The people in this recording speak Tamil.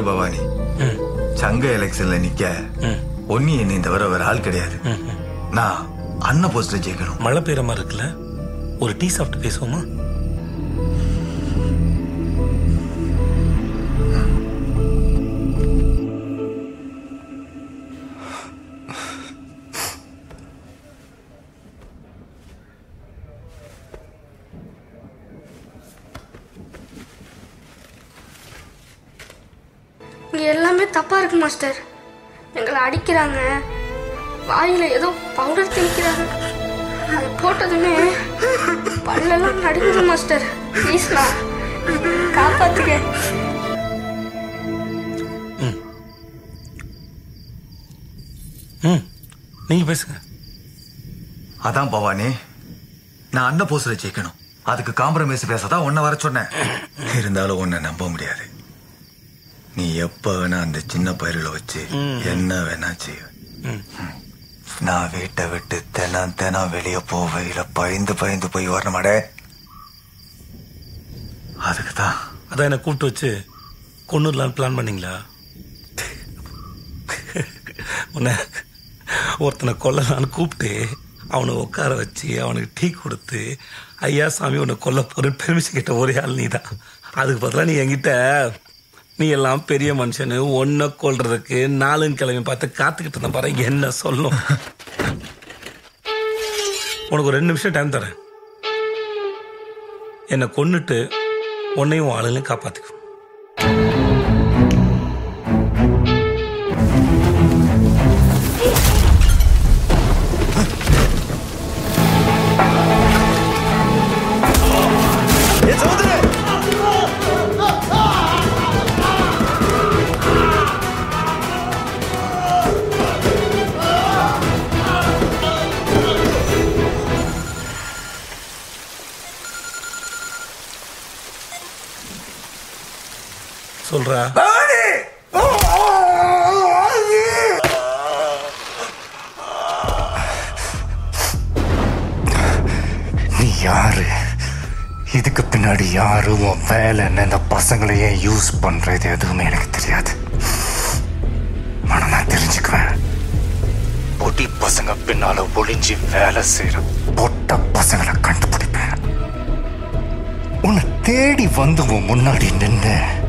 பாரு பவானி ம் சங்க எலெக்ஷன்ல நிக்க ம் ஒன்னி என்னை தவிர வேற ஆள் கிடையாது ம் ம். நான் அண்ணன் போஸ்ட்ல ஜெயிக்கணும் மழை பெய்யுற மாதிரி இருக்குல்ல ஒரு டீ சாப்பிட்டு பேசுவோமா இங்க எல்லாமே தப்பா இருக்கு மாஸ்டர் எங்களை அடிக்கிறாங்க வாயில ஏதோ பவுடர் திணிக்கிறாங்க அது போட்டதுமே பல்லெல்லாம் நடுங்குது மாஸ்டர் ப்ளீஸ்ண்ணா காப்பாத்துக்க ம் நீங்க பேசுங்க அதான் பவானி நான் அண்ணன் போஸ்ட்ல ஜெயிக்கணும் அதுக்கு காம்ப்ரமைஸ் பேசதான் உன்னை வர சொன்னேன் இருந்தாலும் உன்னை நம்ப முடியாது நீ எப்ப வேணா அந்த சின்ன பயிரில வச்சு என்ன வேணா செய்வ ம். நான் வீட்டை விட்டு தினம் தினம் வெளியே போவையில பயந்து பயந்து போய் வரணுமாடே அதுக்கு தான் அதான் என்னை கூப்பிட்டு வச்சு கொண்டுடலான்னு பிளான் பண்ணீங்களா உன்னை ஒருத்தனை கொல்லலான்னு கூப்பிட்டு அவனை உட்கார வச்சு அவனுக்கு டீ கொடுத்து ஐயா சாமி உன்னை கொல்ல போறேன்னு பெருமிஷன் கிட்ட ஒரே ஆள் நீ தான் அதுக்கு பதிலாக நீ என்கிட்ட நீ எல்லாம் பெரிய மனுஷனு ஒன்றை கொல்றதுக்கு நாலும் கிழமை பார்த்து காத்துக்கிட்டு இருந்த பாரு என்ன சொல்லும் உனக்கு ஒரு ரெண்டு நிமிஷம் டைம் தரேன் என்னை கொன்னுட்டு உன்னையும் உன் ஆளுங்களையும் காப்பாத்துக்கும் சொல்றா நீ யாரு இதுக்கு பின்னாடி யாரு உன் வேலை என்ன இந்த பசங்களை ஏன் யூஸ் பண்றது எதுவுமே எனக்கு தெரியாது ஆனா நான் தெரிஞ்சுக்குவேன் பொடி பசங்க பின்னால ஒளிஞ்சு வேலை செய்யற பொட்ட பசங்களை கண்டுபிடிப்பேன் உன்னை தேடி வந்து உன் முன்னாடி நின்று